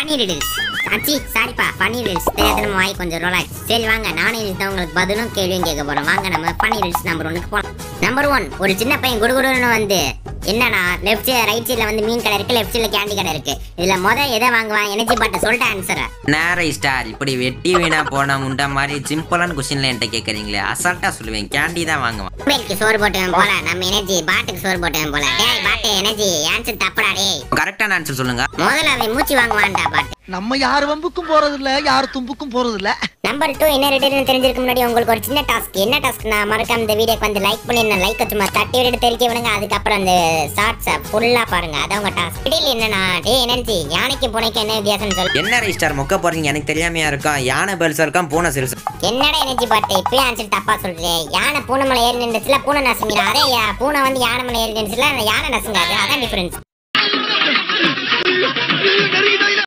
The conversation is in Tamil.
பன்னீர் இடில்ஸ் அச்சி சாரிப்பா பன்னீர் இடில்ஸ் தெரியாத நம்ம வாய் கொஞ்சம் ரோலாக்ஸ் சரி வாங்க நானும் இடில்ஸ் தான் உங்களுக்கு பதிலும் கேள்வியும் கேட்க போறோம் வாங்க நம்ம பன்னீர் இடில்ஸ் நம்பர் ஒன்னுக்கு போலாம் நம்பர் ஒன் ஒரு சின்ன பையன் குடுகுடுன்னு வந்து என்னன்னா லெஃப்ட் சைடு ரைட் சைடுல வந்து மீன் கடை இருக்கு லெஃப்ட் சைடுல கேண்டி கடை இருக்கு இதுல முத எதை வாங்குவான் எனர்ஜி பாட்ட சொல்லிட்டு ஆன்சரை நேரை ஸ்டார் இப்படி வெட்டி வீணா போன முண்டை மாதிரி சிம்பிளான கொஸ்டின்ல என்கிட்ட கேட்குறீங்களே அசால்ட்டா சொல்லுவேன் கேண்டி தான் வாங்குவேன் மொபைலுக்கு சோறு போட்டுவேன் போல நம்ம எனர்ஜி பாட்டுக்கு சோறு போட்டுவேன் போல டேய் பாட்டு எனர்ஜி ஆன்சர் தப்புடா டேய் கரெக்டான ஆன்சர் சொல்லுங்க முதல்ல அவன் மூச்சு வாங்குவான்டா பாட்டு நம்ம யார் வம்புக்கும் போறது இல்ல யார் தும்புக்கும் போறது இல்ல நம்பர் டூ என்ன ரிட்டர்ன் தெரிஞ்சிருக்க முன்னாடி உங்களுக்கு ஒரு சின்ன டாஸ்க் என்ன டாஸ்க்னா மறக்காம இந்த வீடியோக்கு வந்து லைக் பண்ணி லைக் சும்மா தட்டி விட்டு தெரிவிக்க விடுங்க அதுக்கப்புறம் அந்த ஷார்ட்ஸை ஃபுல்லா பாருங்க அதான் உங்க டாஸ்க் இடையில என்னன்னா டேய் எனர்ஜி யானைக்கு பூனைக்கு என்ன வித்தியாசம்னு சொல்லு என்ன ஸ்டார் மொக்க போறீங்க எனக்கு தெரியாமையா இருக்கும் யானை பெருசா இருக்கான் பூனை சிறுசு என்னடா எனர்ஜி பாட்டு இப்பயே ஆன்சர் தப்பா சொல்றே யானை பூனை மலை ஏறி நின்றுச்சுல பூனை நசுங்கிடும் அதே யா- பூனை வந்து யானை மலை ஏறி நின்றுச்சுல யானை நசுங்காது அதான் டிஃபரன்ஸ்